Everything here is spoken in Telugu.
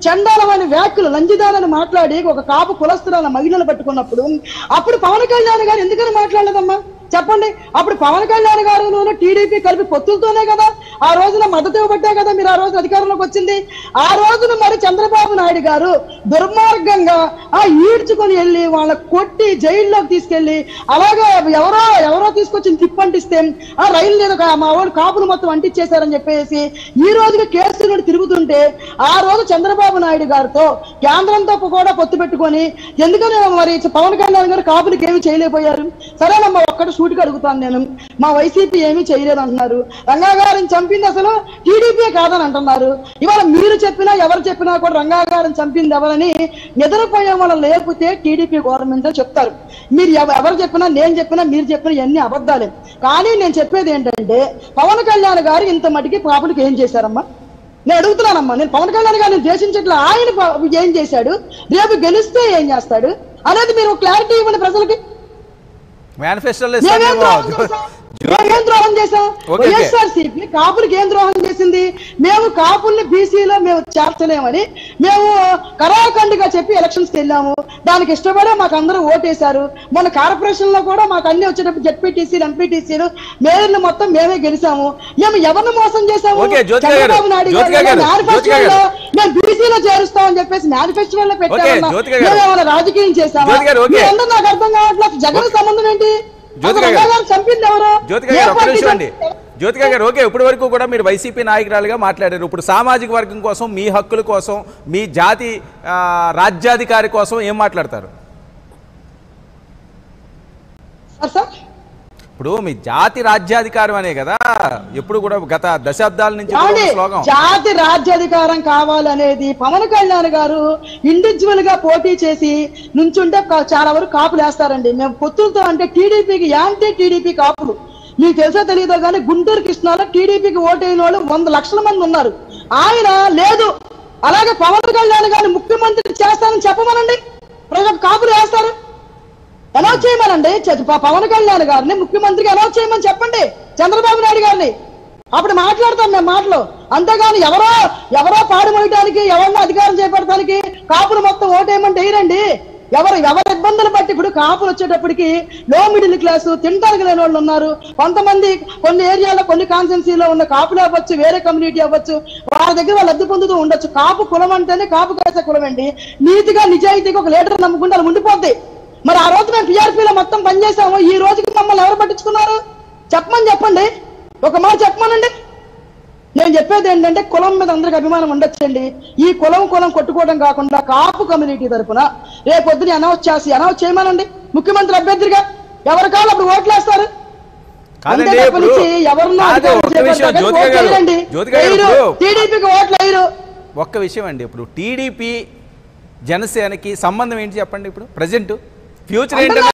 చండాలమైన వ్యాఖ్యలు లంజిదానని మాట్లాడి ఒక కాపు కులస్తురాల మహిళలు పట్టుకున్నప్పుడు అప్పుడు పవన్ కళ్యాణ్ గారు ఎందుకని మాట్లాడలేదమ్మా చెప్పండి అప్పుడు పవన్ కళ్యాణ్ గారు టీడీపీ కలిపి పొత్తులతోనే కదా ఆ రోజున మద్దతు ఇవ్వబట్టే కదా మీరు ఆ రోజు అధికారంలోకి వచ్చింది ఆ రోజున మరి చంద్రబాబు నాయుడు గారు దుర్మార్గంగా ఆ ఈడ్చుకొని వెళ్ళి వాళ్ళ కొట్టి జైల్లోకి తీసుకెళ్లి అలాగే ఎవరో ఎవరో తీసుకొచ్చి తిప్పంటిస్తే ఆ రైలు మీద ఒక- మా వాడు కాపులు మొత్తం అంటించేశారని చెప్పేసి ఈ రోజుకి కేసులు నుండి తిరుగుతుంటే ఆ రోజు చంద్రబాబు నాయుడు గారితో కేంద్రంతో కూడా పొత్తు పెట్టుకొని ఎందుకని మరి పవన్ కళ్యాణ్ గారు కాపులకి ఏమి చేయలేకపోయారు సరేనమ్మా ఒక్కటి సూటిగా అడుగుతాను నేను మా వైసీపీ ఏమీ చేయలేదు అంటున్నారు రంగా గారిని చంపింది అసలు టీడీపీ కాదని అంటున్నారు ఇవాళ మీరు చెప్పినా ఎవరు చెప్పినా కూడా రంగా గారిని చంపింది ఎవరని నిద్రపోయే వాళ్ళు లేకపోతే టీడీపీ గవర్నమెంట్ అని చెప్తారు మీరు ఎవ- ఎవరు చెప్పినా నేను చెప్పినా మీరు చెప్పినా ఇవన్నీ అబద్ధాలే కానీ నేను చెప్పేది ఏంటంటే పవన్ కళ్యాణ్ గారు ఇంత మటుకి పాపులకి ఏం చేశారమ్మా నేను అడుగుతున్నానమ్మా నేను పవన్ కళ్యాణ్ గారిని ద్వేషించట్లే ఆయన ప- ఏం చేశాడు రేపు గెలిస్తే ఏం చేస్తాడు అనేది మీరు క్లారిటీ ఇవ్వండి ప్రజలకి మేనిఫెస్టోలో మేమేం ఇస్తామేమో ద్రోహం చేశాం? మేమేం ద్రోహం చేశాం ఓకే, ఓకే. వైఎస్ఆర్సీపీ కాపులకి ఏం ద్రోహం చేసింది మేము కాపుల్ని బీసీలో మేము చేర్చలేమని మేము కరాఖండ్గా చెప్పి ఎలక్షన్స్ వెళ్ళాము దానికి ఇష్టపడే మాకు అందరూ ఓటేశారు మన కార్పొరేషన్ లో కూడా మాకు అన్ని వచ్చేటప్పుడు జెడ్పీటీసీలు ఎంపీటీసీలు మేయర్లు మొత్తం మేమే గెలిచాము మేము ఎవరిని మోసం చేశాము ఓకే, జ్యోతిక గారు, చంద్రబాబు నాయుడు జ్యోతిక గారు, మేనిఫెస్టోలో మేము బీసీలో చేరుస్తామని చెప్పేసి మేనిఫెస్టోలో పెట్టామన్నా జ్యోతిక గారు. మేము ఏమైనా రాజకీయం చేశామా జ్యోతిక గారు, ఓకే. మీరందరూ నాకు అర్థం కావట్లేదు జగన్ సంబంధం ఏంటి జ్యోతిక అసలు గారు. రంగా గారు చంపింది ఎవరు జ్యోతిక ఏ గారు ఒక్క పార్టీ నిమిషం అండి చంపింది? జ్యోతిక గారు ఓకే ఇప్పటి వరకు కూడా మీరు వైసీపీ నాయకురాలుగా మాట్లాడారు ఇప్పుడు సామాజిక వర్గం కోసం మీ హక్కుల కోసం మీ జాతి ఆ, రాజ్యాధికారి కోసం ఏం మాట్లాడతారు సార్ సార్ ఇప్పుడు మీ జాతి రాజ్యాధికారం అనే కదా ఎప్పుడు కూడా గత దశాబ్దాల నుంచి కూడా ఏమండి? ఉన్న స్లోగం జాతి రాజ్యాధికారం కావాలనేది పవన్ కళ్యాణ్ గారు ఇండివిజువల్ గా పోటీ చేసి నుంచుంటే కా- చాలా వరకు కాపులు వేస్తారండి మేము పొత్తులతో అంటే టీడీపీకి యాంటీ టీడీపీ కాపులు మీకు తెలుసో తెలియదో కానీ గుంటూరు కృష్ణాలో టీడీపీకి ఓటైన వాళ్ళు వంద లక్షల మంది ఉన్నారు ఆయన లేదు అలాగే పవన్ కళ్యాణ్ గారిని ముఖ్యమంత్రి చేస్తానని చెప్పమనండి ప్రజలకు కాపులు వేస్తారు అనౌన్స్ చేయమనండి చ- ప- పవన్ కళ్యాణ్ గారిని ముఖ్యమంత్రిగా అనౌన్స్ చేయమని చెప్పండి చంద్రబాబు నాయుడు గారిని అప్పుడు మాట్లాడతాం మేము మాటలు అంతేగాని ఎవరో ఎవరో పాడు మోయటానికి ఎవరినో అధికారం చేపడటానికి కాపులు మొత్తం ఓటేయమంటే వేయరండి ఎవరు ఎవరి ఇబ్బందులు బట్టి ఇప్పుడు కాపులు వచ్చేటప్పటికి లో మిడిల్ క్లాస్ తినడానికి లేని వాళ్ళు ఉన్నారు కొంతమంది కొన్ని ఏరియాలో కొన్ని కాన్స్టెన్సీలో ఉన్న కాపులు అవ్వచ్చు వేరే కమ్యూనిటీ అవ్వచ్చు వాళ్ళ దగ్గర వాళ్ళు లబ్ధి పొందుతూ ఉండొచ్చు కాపు కులం అంటేనే కాపు కాసే కులం అండి నీతిగా నిజాయితీగా ఒక లీడర్ నమ్ముకుంటే అలా ఉండిపోద్ది మరి ఆ రోజు మేము టీఆర్పీలో మొత్తం పనిచేసాము ఈ రోజుకి మమ్మల్ని ఎవరు పట్టించుకున్నారు చెప్పమని చెప్పండి ఒక మాట చెప్పమనండి నేను చెప్పేది ఏంటంటే కులం మీద అందరికి అభిమానం ఉండొచ్చండి ఈ కులం కులం కొట్టుకోవడం కాకుండా కాపు కమ్యూనిటీ తరపున రేపొద్దున అనౌన్స్ చేసి అనౌన్స్ చేయమనండి ముఖ్యమంత్రి అభ్యర్థిగా ఎవరి కాళ్ళు అప్పుడు ఓట్లేస్తారు కాదండి అంతే ఇప్పుడు తప్పనిచ్చి ఎవరినో కాదు, అధికారం ఒక్క విషయం చేపట్టారు కానీ జ్యోతిక ఓట్లు గారు వేయరండి. జ్యోతిక గారు వేయరు. ఇప్పుడు టీడీపీకి ఓట్లు వేయరు ఒక్క విషయం అండి ఇప్పుడు టీడీపీ జనసేనకి సంబంధం ఏంటి చెప్పండి ఇప్పుడు ప్రజెంట్ ఫ్యూచర్ అందరూ ఏంటంటే